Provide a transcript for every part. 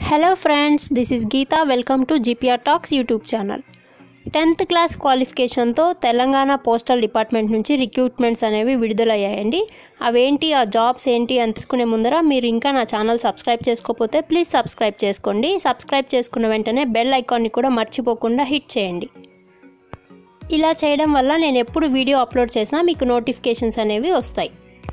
hello friends this is Geetha welcome to GPR talks YouTube channel tenth class క్వాలిఫికేషన్తో Telangana postal department నుంచి recruitments అనేవి విడుదలయ్యాయండి అవేంటి ఆ జాబ్స్ ఏంటి అని తెలుసుకునే ముందర మీరు ఇంకా నా ఛానల్ సబ్స్క్రైబ్ చేసుకోకపోతే ప్లీజ్ సబ్స్క్రైబ్ చేసుకోండి సబ్స్క్రైబ్ చేసుకున్న వెంటనే బెల్ ఐకాన్ని కూడా మర్చిపోకుండా హిట్ చేయండి ఇలా చేయడం వల్ల నేను ఎప్పుడు వీడియో అప్లోడ్ చేసినా మీకు నోటిఫికేషన్స్ అనేవి వస్తాయి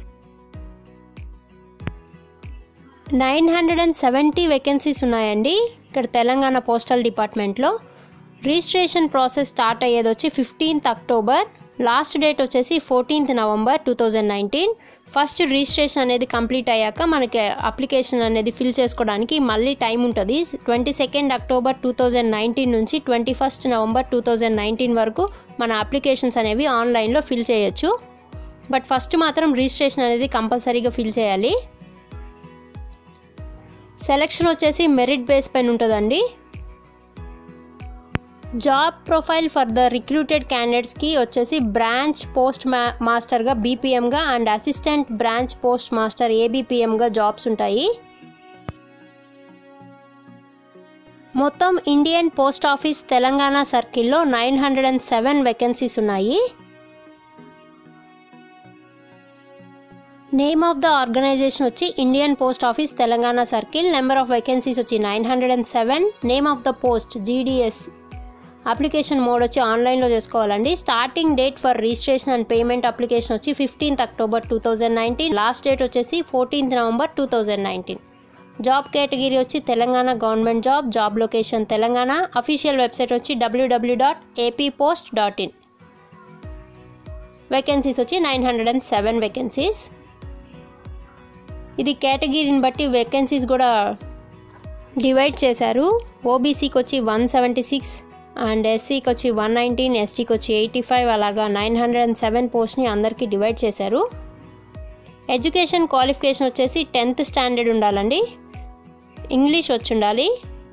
nine hundred and seventy vacancies ఉన్నాయండి ఇక్కడ తెలంగాణ పోస్టల్ డిపార్ట్మెంట్లో రిజిస్ట్రేషన్ ప్రాసెస్ స్టార్ట్ అయ్యేది వచ్చి ఫిఫ్టీన్త్ అక్టోబర్ లాస్ట్ డేట్ వచ్చేసి fourteenth November two thousand nineteen first registration అనేది కంప్లీట్ అయ్యాక మనకి అప్లికేషన్ అనేది ఫిల్ చేసుకోవడానికి మళ్ళీ టైం ఉంటుంది twenty second October two thousand nineteen నుంచి twenty first November two thousand nineteen వరకు మన అప్లికేషన్స్ అనేవి ఆన్లైన్లో ఫిల్ చేయొచ్చు బట్ ఫస్ట్ మాత్రం రిజిస్ట్రేషన్ అనేది కంపల్సరీగా ఫిల్ చేయాలి సెలక్షన్ వచ్చేసి మెరిట్ బేస్ పైన ఉంటుందండి job profile for the recruited క్యాండిడేట్స్కి వచ్చేసి బ్రాంచ్ పోస్ట్ మా మాస్టర్గా బీపీఎంగా and assistant branch post master ఏబీపీఎంగా జాబ్స్ ఉంటాయి మొత్తం ఇండియన్ పోస్ట్ ఆఫీస్ తెలంగాణ సర్కిల్లో nine hundred and seven vacancies ఉన్నాయి నేమ్ ఆఫ్ ద ఆర్గనైజేషన్ వచ్చి Indian post office Telangana circle number of vacancies వచ్చి nine hundred and seven name of the post GDS application mode వచ్చి ఆన్లైన్లో చేసుకోవాలండి starting date for registration and payment application వచ్చి fifteenth October two thousand nineteen last date వచ్చేసి fourteenth November two thousand nineteen job category వచ్చి Telangana government job job location Telangana official website వచ్చి W W dot AP post dot in vacancies వచ్చి nine hundred and seven vacancies ఇది కేటగిరీని బట్టి vacancies కూడా divide చేశారు ఓబీసీకి వచ్చి వన్ సెవెంటీ సిక్స్ అండ్ ఎస్సీకి వచ్చి వన్ నైన్టీన్ ఎస్టీకి వచ్చి ఎయిటీ ఫైవ్ అలాగా నైన్ హండ్రెడ్ అండ్ సెవెన్ పోస్ట్ని అందరికీ డివైడ్ చేశారు ఎడ్యుకేషన్ క్వాలిఫికేషన్ వచ్చేసి టెన్త్ స్టాండర్డ్ ఉండాలండి ఇంగ్లీష్ వచ్చి ఉండాలి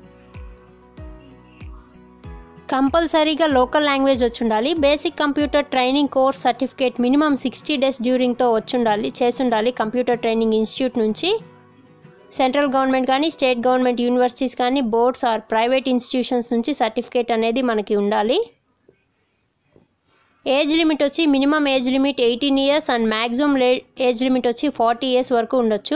కంపల్సరీగా లోకల్ లాంగ్వేజ్ వచ్చి ఉండాలి basic computer training course certificate minimum sixty days డ్యూరింగ్తో వచ్చి ఉండాలి చేసి ఉండాలి కంప్యూటర్ ట్రైనింగ్ ఇన్స్టిట్యూట్ నుంచి సెంట్రల్ గవర్నమెంట్ కానీ స్టేట్ గవర్నమెంట్ యూనివర్సిటీస్ కానీ బోర్డ్స్ ఆర్ ప్రైవేట్ ఇన్స్టిట్యూషన్స్ నుంచి సర్టిఫికేట్ అనేది మనకి ఉండాలి ఏజ్ లిమిట్ వచ్చి minimum age limit eighteen years and maximum age limit వచ్చి ఫార్టీ ఇయర్స్ వరకు ఉండొచ్చు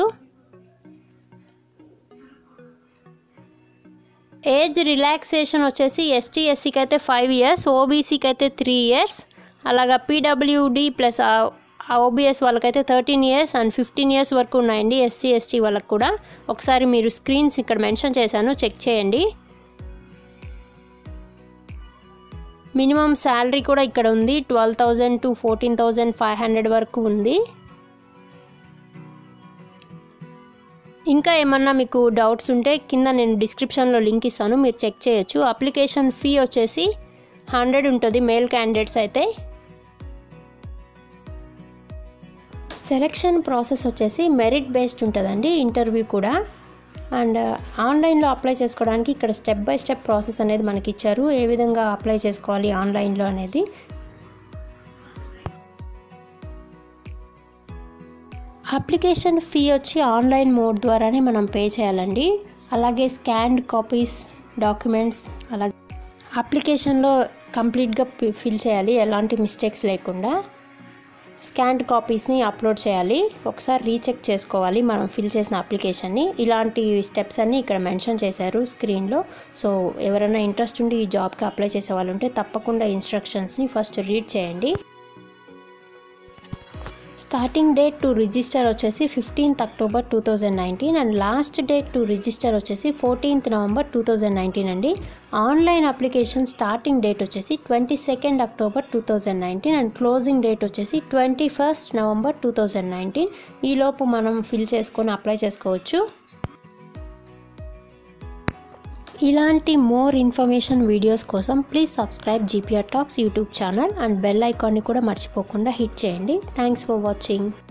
ఏజ్ రిలాక్సేషన్ వచ్చేసి ఎస్టీ ఎస్సీకి అయితే ఫైవ్ ఇయర్స్ ఓబీసీకి అయితే త్రీ ఇయర్స్ అలాగా పీడబ్ల్యూడి ప్లస్ ఓబీఎస్ వాళ్ళకైతే thirteen years and fifteen years వరకు ఉన్నాయండి ఎస్సీ ఎస్టీ వాళ్ళకి కూడా ఒకసారి మీరు స్క్రీన్స్ ఇక్కడ మెన్షన్ చేశాను చెక్ చేయండి మినిమం శాలరీ కూడా ఇక్కడ ఉంది twelve thousand to fourteen thousand five hundred వరకు ఉంది ఇంకా ఏమన్నా మీకు డౌట్స్ ఉంటే కింద నేను డిస్క్రిప్షన్లో లింక్ ఇస్తాను మీరు చెక్ చేయొచ్చు అప్లికేషన్ ఫీ వచ్చేసి హండ్రెడ్ ఉంటుంది మేల్ క్యాండిడేట్స్ అయితే సెలెక్షన్ ప్రాసెస్ వచ్చేసి మెరిట్ బేస్డ్ ఉంటుందండి ఇంటర్వ్యూ కూడా అండ్ ఆన్లైన్లో అప్లై చేసుకోవడానికి ఇక్కడ స్టెప్ బై స్టెప్ ప్రాసెస్ అనేది మనకి ఇచ్చారు ఏ విధంగా అప్లై చేసుకోవాలి ఆన్లైన్లో అనేది అప్లికేషన్ ఫీ వచ్చి ఆన్లైన్ మోడ్ ద్వారానే మనం పే చేయాలండి అలాగే స్కాన్డ్ కాపీస్ డాక్యుమెంట్స్ అలాగే అప్లికేషన్లో కంప్లీట్గా ఫిల్ చేయాలి ఎలాంటి మిస్టేక్స్ లేకుండా స్కాన్డ్ కాపీస్ని అప్లోడ్ చేయాలి ఒకసారి రీచెక్ చేసుకోవాలి మనం ఫిల్ చేసిన అప్లికేషన్ని ఇలాంటి స్టెప్స్ అన్నీ ఇక్కడ మెన్షన్ చేశారు స్క్రీన్లో సో ఎవరైనా ఇంట్రెస్ట్ ఉండి ఈ జాబ్కి అప్లై చేసే వాళ్ళు ఉంటే తప్పకుండా ఇన్స్ట్రక్షన్స్ని ఫస్ట్ రీడ్ చేయండి స్టార్టింగ్ డేట్ టు రిజిస్టర్ వచ్చేసి fifteenth October two thousand nineteen and last date to register వచ్చేసి fourteenth November two thousand nineteen అండి ఆన్లైన్ అప్లికేషన్ స్టార్టింగ్ డేట్ వచ్చేసి twenty second October two thousand nineteen and closing date వచ్చేసి twenty first November two thousand nineteen ఈలోపు మనం fill చేసుకొని apply చేసుకోవచ్చు ఇలాంటి more information videos కోసం please subscribe GPR talks YouTube channel and bell ఐకాన్ని కూడా మర్చిపోకుండా హిట్ చేయండి థ్యాంక్స్ ఫర్ వాచింగ్